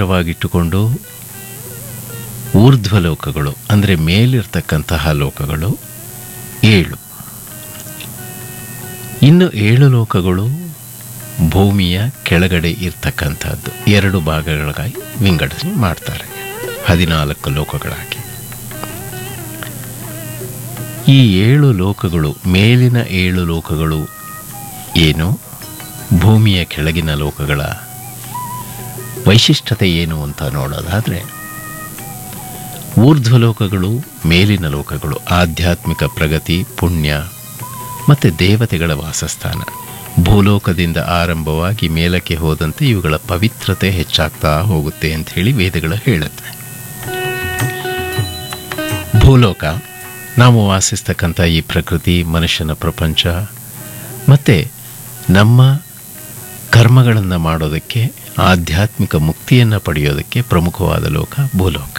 ವಾಗಿಟ್ಟುಕೊಂಡು ಊರ್ಧ್ವ ಲೋಕಗಳು ಅಂದರೆ ಮೇಲಿರ್ತಕ್ಕಂತಹ ಲೋಕಗಳು ಏಳು ಇನ್ನು ಏಳು ಲೋಕಗಳು ಭೂಮಿಯ ಕೆಳಗಡೆ ಇರ್ತಕ್ಕಂಥದ್ದು ಎರಡು ಭಾಗಗಳಾಗಿ ವಿಂಗಡಣೆ ಮಾಡ್ತಾರೆ ಹದಿನಾಲ್ಕು ಲೋಕಗಳಾಗಿ ಈ ಏಳು ಲೋಕಗಳು ಮೇಲಿನ ಏಳು ಲೋಕಗಳು ಏನು ಭೂಮಿಯ ಕೆಳಗಿನ ಲೋಕಗಳ ವೈಶಿಷ್ಟ್ಯತೆ ಏನು ಅಂತ ನೋಡೋದಾದರೆ ಊರ್ಧ್ವಲೋಕಗಳು ಮೇಲಿನ ಲೋಕಗಳು ಆಧ್ಯಾತ್ಮಿಕ ಪ್ರಗತಿ ಪುಣ್ಯ ಮತ್ತು ದೇವತೆಗಳ ವಾಸಸ್ಥಾನ ಭೂಲೋಕದಿಂದ ಆರಂಭವಾಗಿ ಮೇಲಕ್ಕೆ ಹೋದಂತೆ ಇವುಗಳ ಪವಿತ್ರತೆ ಹೆಚ್ಚಾಗ್ತಾ ಹೋಗುತ್ತೆ ಅಂತ ಹೇಳಿ ವೇದಗಳು ಹೇಳುತ್ತೆ ಭೂಲೋಕ ನಾವು ವಾಸಿಸ್ತಕ್ಕಂಥ ಈ ಪ್ರಕೃತಿ ಮನುಷ್ಯನ ಪ್ರಪಂಚ ಮತ್ತು ನಮ್ಮ ಕರ್ಮಗಳನ್ನು ಮಾಡೋದಕ್ಕೆ ಆಧ್ಯಾತ್ಮಿಕ ಮುಕ್ತಿಯನ್ನು ಪಡೆಯೋದಕ್ಕೆ ಪ್ರಮುಖವಾದ ಲೋಕ ಭೂಲೋಕ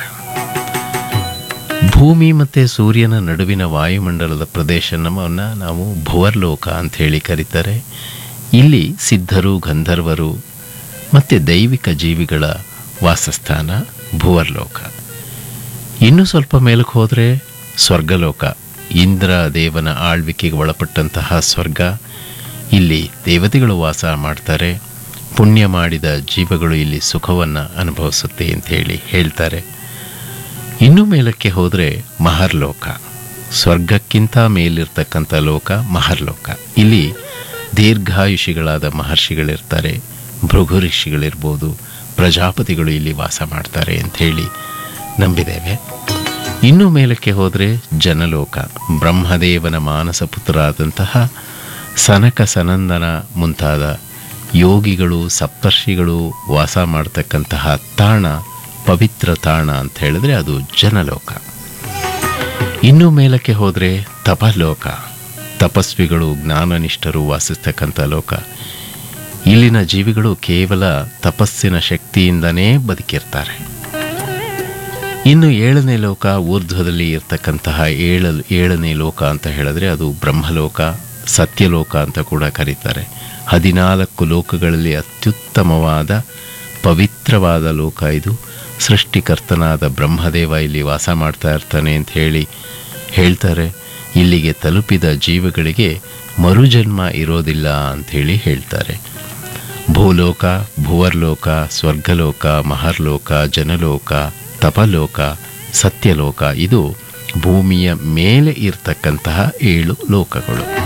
ಭೂಮಿ ಮತ್ತು ಸೂರ್ಯನ ನಡುವಿನ ವಾಯುಮಂಡಲದ ಪ್ರದೇಶವನ್ನು ನಾವು ಭುವರ್ಲೋಕ ಅಂತ ಹೇಳಿ ಕರೀತಾರೆ ಇಲ್ಲಿ ಸಿದ್ಧರು ಗಂಧರ್ವರು ಮತ್ತು ದೈವಿಕ ಜೀವಿಗಳ ವಾಸಸ್ಥಾನ ಭುವರ್ಲೋಕ ಇನ್ನು ಸ್ವಲ್ಪ ಮೇಲಕ್ಕೆ ಹೋದರೆ ಸ್ವರ್ಗಲೋಕ ಇಂದ್ರ ದೇವನ ಆಳ್ವಿಕೆಗೆ ಒಳಪಟ್ಟಂತಹ ಸ್ವರ್ಗ ಇಲ್ಲಿ ದೇವತೆಗಳು ವಾಸ ಮಾಡ್ತಾರೆ ಪುಣ್ಯ ಮಾಡಿದ ಜೀವಗಳು ಇಲ್ಲಿ ಸುಖವನ್ನು ಅನುಭವಿಸುತ್ತೆ ಅಂತ ಹೇಳಿ ಹೇಳ್ತಾರೆ ಇನ್ನು ಮೇಲಕ್ಕೆ ಹೋದರೆ ಮಹರ್ಲೋಕ ಸ್ವರ್ಗಕ್ಕಿಂತ ಮೇಲಿರ್ತಕ್ಕಂಥ ಲೋಕ ಮಹರ್ಲೋಕ ಇಲ್ಲಿ ದೀರ್ಘಾಯುಷಿಗಳಾದ ಮಹರ್ಷಿಗಳಿರ್ತಾರೆ ಭೃಗು ಋಷಿಗಳಿರ್ಬೋದು ಪ್ರಜಾಪತಿಗಳು ಇಲ್ಲಿ ವಾಸ ಮಾಡ್ತಾರೆ ಅಂತ ಹೇಳಿ ನಂಬಿದ್ದೇವೆ ಇನ್ನು ಮೇಲಕ್ಕೆ ಹೋದರೆ ಜನಲೋಕ ಬ್ರಹ್ಮದೇವನ ಮಾನಸ ಪುತ್ರರಾದಂತಹ ಸನಕ ಸನಂದನ ಮುಂತಾದ ಯೋಗಿಗಳು ಸಪ್ತರ್ಷಿಗಳು ವಾಸ ಮಾಡ್ತಕ್ಕಂತಹ ತಾಣ ಪವಿತ್ರ ತಾಣ ಅಂತ ಹೇಳಿದ್ರೆ ಅದು ಜನಲೋಕ ಇನ್ನು ಮೇಲಕ್ಕೆ ಹೋದರೆ ತಪಲೋಕ ತಪಸ್ವಿಗಳು ಜ್ಞಾನನಿಷ್ಠರು ವಾಸಿಸ್ತಕ್ಕಂಥ ಲೋಕ ಇಲ್ಲಿನ ಜೀವಿಗಳು ಕೇವಲ ತಪಸ್ಸಿನ ಶಕ್ತಿಯಿಂದನೇ ಬದುಕಿರ್ತಾರೆ ಇನ್ನು ಏಳನೇ ಲೋಕ ಊರ್ಧ್ವದಲ್ಲಿ ಇರ್ತಕ್ಕಂತಹ ಏಳ ಏಳನೇ ಲೋಕ ಅಂತ ಹೇಳಿದ್ರೆ ಅದು ಬ್ರಹ್ಮಲೋಕ ಸತ್ಯಲೋಕ ಅಂತ ಕೂಡ ಕರೀತಾರೆ ಹದಿನಾಲ್ಕು ಲೋಕಗಳಲ್ಲಿ ಅತ್ಯುತ್ತಮವಾದ ಪವಿತ್ರವಾದ ಲೋಕ ಇದು ಸೃಷ್ಟಿಕರ್ತನಾದ ಬ್ರಹ್ಮದೇವ ಇಲ್ಲಿ ವಾಸ ಮಾಡ್ತಾ ಇರ್ತಾನೆ ಅಂತ ಹೇಳಿ ಹೇಳ್ತಾರೆ ಇಲ್ಲಿಗೆ ತಲುಪಿದ ಜೀವಗಳಿಗೆ ಮರುಜನ್ಮ ಇರೋದಿಲ್ಲ ಅಂಥೇಳಿ ಹೇಳ್ತಾರೆ ಭೂಲೋಕ ಭುವರ್ಲೋಕ ಸ್ವರ್ಗಲೋಕ ಮಹರ್ಲೋಕ ಜನಲೋಕ ತಪಲೋಕ ಸತ್ಯಲೋಕ ಇದು ಭೂಮಿಯ ಮೇಲೆ ಇರ್ತಕ್ಕಂತಹ ಏಳು ಲೋಕಗಳು